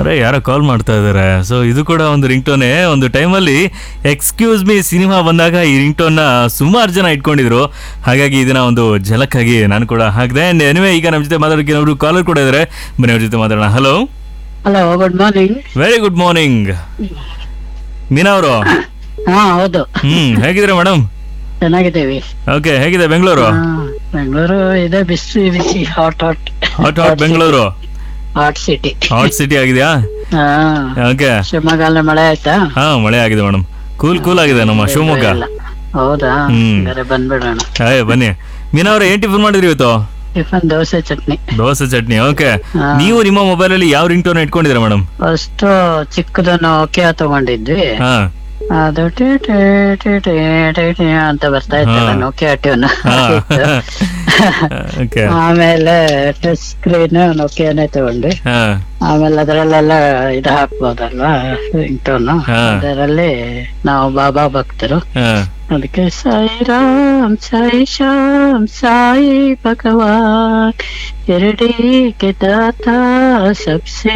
ಅರೆ ಯಾರೋ ಕಾಲ್ ಮಾಡ್ತಾ ಇದ್ದಾರೆ ಸೊ ಇದು ಕೂಡ ಒಂದು ರಿಂಗ್ ಟೋನೇ ಒಂದು ಟೈಮಲ್ಲಿ ಎಕ್ಸ್ಕ್ಯೂಸ್ ಮೀ ಸಿನಿಮಾ ಬಂದಾಗ ಈ ರಿಂಗ್ ಟೋನ್ನ ಸುಮಾರು ಜನ ಇಟ್ಕೊಂಡಿದ್ರು ಹಾಗಾಗಿ ಇದನ್ನ ಒಂದು ಝಲಕ್ಕಾಗಿ ನಾನು ಕೂಡ ಹಾಕಿದೆ ಅಂಡ್ ಎನಿವೆ ಈಗ ನಮ್ಮ ಜೊತೆ ಮಾತಾಡೋಕೆ ಅವರು ಕಾಲರ್ ಕೂಡ ಇದ್ದಾರೆ ಬನ್ನಿ ಅವ್ರ ಜೊತೆ ಮಾತಾಡೋಣ hello hello good morning very good morning Meena ಅವರು ಹಾ ಹೌದು ಹ್ಮ್ ಹೇಗಿದ್ರೆ ಮೇಡಮ್ ಚೆನ್ನಾಗಿದ್ದೀವಿ ಓಕೆ ಹೇಗಿದೆ ಬೆಂಗಳೂರು ಹಾ, ಬೆಂಗಳೂರು ಇದೆ ಬಿಸಿ ಬಿಸಿ hot hot hot hot Bengaluru hot city hot city ಆಗಿದೆಯಾ ಹಾ ಓಕೆ ಶಿವಮೊಗ್ಗಲ್ಲಿ ಮಳೆ ಆಯ್ತಾ ಹಾ ಮಳೆ ಆಗಿದೆ ಮೇಡಮ್ ಕೂಲ್ ಕೂಲ್ ಆಗಿದೆ ನಮ್ಮ ಶಿವಮೊಗ್ಗ ಇಲ್ಲ. ಹೌದಾ ಹ್ಮ್. ಹಂಗಾರೆ ಬಂದ್ಬಿಡೋಣ ಹಾಯ್ ಬನ್ನಿ ಮೀನಾ ಅವ್ರೆ ಏನ್ ಟಿಫನ್ ಮಾಡಿದ್ರಿ ಇವತ್ತು ಟಿಫನ್ ದೋಸೆ ಚಟ್ನಿ ದೋಸೆ ಚಟ್ನಿ ಓಕೆ ಹಾ. ನೀವು ನಿಮ್ಮ ಮೊಬೈಲ್ ಅಲ್ಲಿ ಯಾವ ರಿಂಗ್ ಟೋನ್ ಇಟ್ಕೊಂಡಿದ್ದೀರಾ ಮೇಡಮ್ ಫಸ್ಟ್ ಚಿಕ್ಕದು ನೋಕಿಯಾ ತಗೊಂಡಿದ್ವಿ ಹಾ ಅದು ಟಿ ಟಿ ಟಿ ಟಿ ಟಿ ಟಿ ಅಂತ ಬರ್ತಾ ಇತ್ತಲ್ಲ ಹಾ. ನೋಕಿಯಾ ಟ್ಯೂನ್ ಹಾ ಓಕೆ ಆಮೇಲೆ ಟಚ್ ಸ್ಕ್ರೀನ್ ನೋಕಿಯಾನೇ ತಗೊಂಡ್ವಿ ಹಾ ಆಮೇಲೆ ಅದರಲ್ಲೆಲ್ಲ ಇದು ಹಾಕ್ಬೋದಲ್ವಾ ರಿಂಗ್ಟೋನ್ ಹಾ. ಅದರಲ್ಲಿ ನಾವು ಬಾಬಾ ಭಕ್ತರು ಹಾ ಅದಕ್ಕೆ ಸಾಯಿ ರಾಮ್ ಸಾಯಿ ಶ್ಯಾಮ್ ಸಾಯಿ ಭಗವಾನ್ ಎರಡೇ के दाता सबसे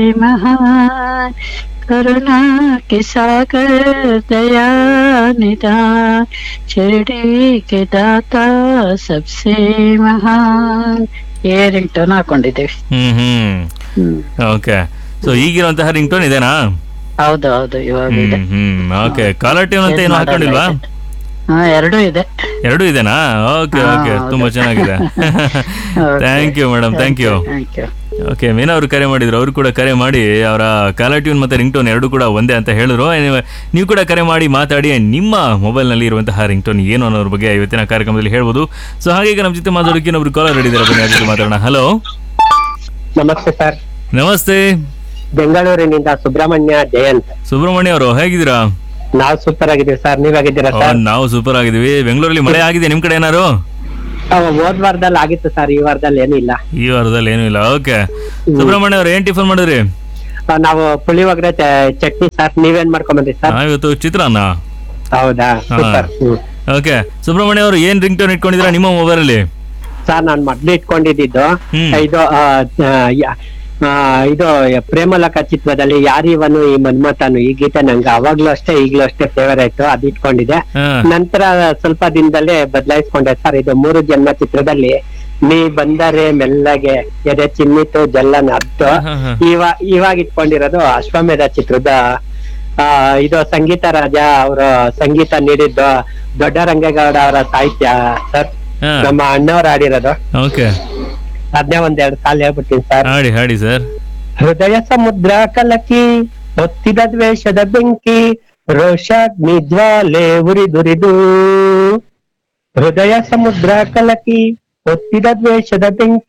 महान करुणा के सागर दया निदान शिरडी के दाता सबसे महान ಏ ರಿಂಗ್ ಟೋನ್ ಹಾಕೊಂಡಿದ್ದೀವಿ ಹ್ಮ್ ಹ್ಮ್ ಹ್ಮ್ ಓಕೆ ಸೊ ಈಗಿರುವಂತಹ ರಿಂಗ್ ಟೋನ್ ಇದೇನಾ ಹೌದು ಹೌದು ಇವಾಗ ಇದೆ ಹ್ಮ್ ಹ್ಮ್ ಓಕೆ ಕಾಲರ್ ಟ್ಯೂನ್ ಅಂತ ಏನು ಹಾಕೊಂಡಿಲ್ವಾ ಹಾ ಎರಡೂ ಇದೆ ಎರಡು ಇದೆನಾ ಓಕೆ ಹಾ, ಓಕೆ ಹೌದು. ತುಂಬಾ ಚೆನ್ನಾಗಿದೆ thank you madam thank you thank you okay Meena ಅವರು ಕರೆ ಮಾಡಿದ್ರು ಅವರು ಕೂಡ ಕರೆ ಮಾಡಿ ಅವರ ಕಾಲರ್ ಟ್ಯೂನ್ ಮತ್ತೆ ರಿಂಗ್ ಟೋನ್ ಎರಡು ಕೂಡ ಒಂದೇ ಅಂತ ಹೇಳಿದ್ರು Anyway, ನೀವು ಕೂಡ ಕರೆ ಮಾಡಿ ಮಾತಾಡಿ ನಿಮ್ಮ ಮೊಬೈಲ್ನಲ್ಲಿ ಇರುವಂತಹ ರಿಂಗ್ ಟೋನ್ ಏನು ಅನ್ನೋದ್ರ ಬಗ್ಗೆ ಇವತ್ತಿನ ಕಾರ್ಯಕ್ರಮದಲ್ಲಿ ಹೇಳ್ಬೋದು ಸೊ ಹಾಗೆ ಈಗ ನಮ್ಮ ಜೊತೆ ಮಾತಾಡೋಕೆ ಇನ್ನೊಬ್ರು ಕಾಲರ್ ಹಿಡಿದಾರೆ ಬನ್ನಿ ಅವ್ರ ಜೊತೆ ಮಾತಾಡೋಣ ಹಲೋ ನಮಸ್ತೆ ಸರ್ ನಮಸ್ತೆ ಬೆಂಗಳೂರಿನಿಂದ ಸುಬ್ರಹ್ಮಣ್ಯ ಜಯಂತ್ ಸುಬ್ರಹ್ಮಣ್ಯ ಅವರು ಹೇಗಿದ್ದೀರಾ ನಾವು ಸೂಪರ್ ಆಗಿದ್ದೀವಿ ಸರ್ ನೀವಾಗಿದ್ದೀರಾ ಓ, ಸರ್ ನಾವು ಸೂಪರ್ ಆಗಿದ್ದೀವಿ ಬೆಂಗಳೂರಲ್ಲಿ ಮಳೆ ಆಗಿದೆ ನಿಮ್ ಕಡೆ ಏನಾರು ಅಹ್, ಹೋದ್ ವಾರದಲ್ಲಿ ಆಗಿತ್ತು ಸರ್ ಈ ವಾರದಲ್ಲಿ ಏನಿಲ್ಲ ಈ ವಾರದಲ್ಲಿ ಏನೂ ಇಲ್ಲ ಓಕೆ ಸುಬ್ರಹ್ಮಣ್ಯ ಅವ್ರು ಏನ್ ಟಿಫನ್ ಮಾಡಿದ್ರಿ ಅಹ್, ನಾವು ಪುಳಿಯೋಗರೆ ಚ- ಚಟ್ನಿ ಸರ್ ನೀವೇನ್ ಮಾಡ್ಕೊಂಬಂದ್ರಿ ಸರ್ ನಾವ್ ಇವತ್ತು ಚಿತ್ರಾನ್ನ ಹೌದಾ ಸೂಪರ್ ಹ್ಮ್ ಓಕೆ ಸುಬ್ರಹ್ಮಣ್ಯ ಅವರು ಏನ್ ರಿಂಗ್ ಟೋನ್ ಇಟ್ಕೊಂಡಿದ್ದೀರಾ ನಿಮ್ಮ ಮೊಬೈಲ್ ಅಲ್ಲಿ ಸರ್ ನಾನ್ ಮೊದ್ಲು ಇಟ್ಕೊಂಡಿದ್ದು ಹ್ಮ್. ಇದು ಅಹ್, ಅಹ್, ಯ- ಅಹ್, ಇದು ಪ್ರೇಮಲಕ ಚಿತ್ರದಲ್ಲಿ ಯಾರಿವನು ಈ ಮನ್ಮಥನು ಈ ಗೀತೆ ನಂಗೆ ಅವಾಗ್ಲೂ ಅಷ್ಟೇ ಈಗ್ಲೂ ಅಷ್ಟೇ ಫೇವರೇಟ್ ಅದು ಇಟ್ಕೊಂಡಿದ್ದೆ ಹಾ ನಂತರ ಸ್ವಲ್ಪ ದಿನದಲ್ಲೇ ಬದಲಾಯಿಸ್ಕೊಂಡೆ ಸರ್ ಇದು ಮೂರು ಜನ್ಮ ಚಿತ್ರದಲ್ಲಿ ನೀ ಬಂದರೆ ಮೆಲ್ಲಗೆ ಎದೆ ಚಿನ್ನಿತು ಜಲ್ಲನ ಅದ್ದು ಹಾ, ಹಾ. ಇವಾಗ ಇವಾಗ ಇಟ್ಕೊಂಡಿರೋದು ಅಶ್ವಮೇಧ ಚಿತ್ರದ ಆ ಇದು ಸಂಗೀತ ರಾಜ ಅವರು ಸಂಗೀತ ನೀಡಿದ್ದು ದೊಡ್ಡ ರಂಗೇಗೌಡ ಅವರ ಸಾಹಿತ್ಯ ಸರ್ ಹಾ ನಮ್ಮ ಅಣ್ಣವ್ರು ಆಡಿರೋದು ಓಕೆ ಅದನ್ನೇ ಒಂದೆರಡು ಸಾಲ ಹೇಳ್ಬಿಡ್ತೀನಿ ಸರ್ ಹಾಡಿ ಹಾಡಿ ಸರ್ ಹೃದಯ ಸಮುದ್ರ ಕಲಕಿ ಹೊತ್ತಿದ ದ್ವೇಷದ ಬೆಂಕಿ ರೋಷಾಗ್ನಿ ಜ್ವಾಲೆ ಉರಿದುರಿದು ಹೃದಯ ಸಮುದ್ರ ಕಲಕಿ ಹೊತ್ತಿದ ದ್ವೇಷದ ಬೆಂಕಿ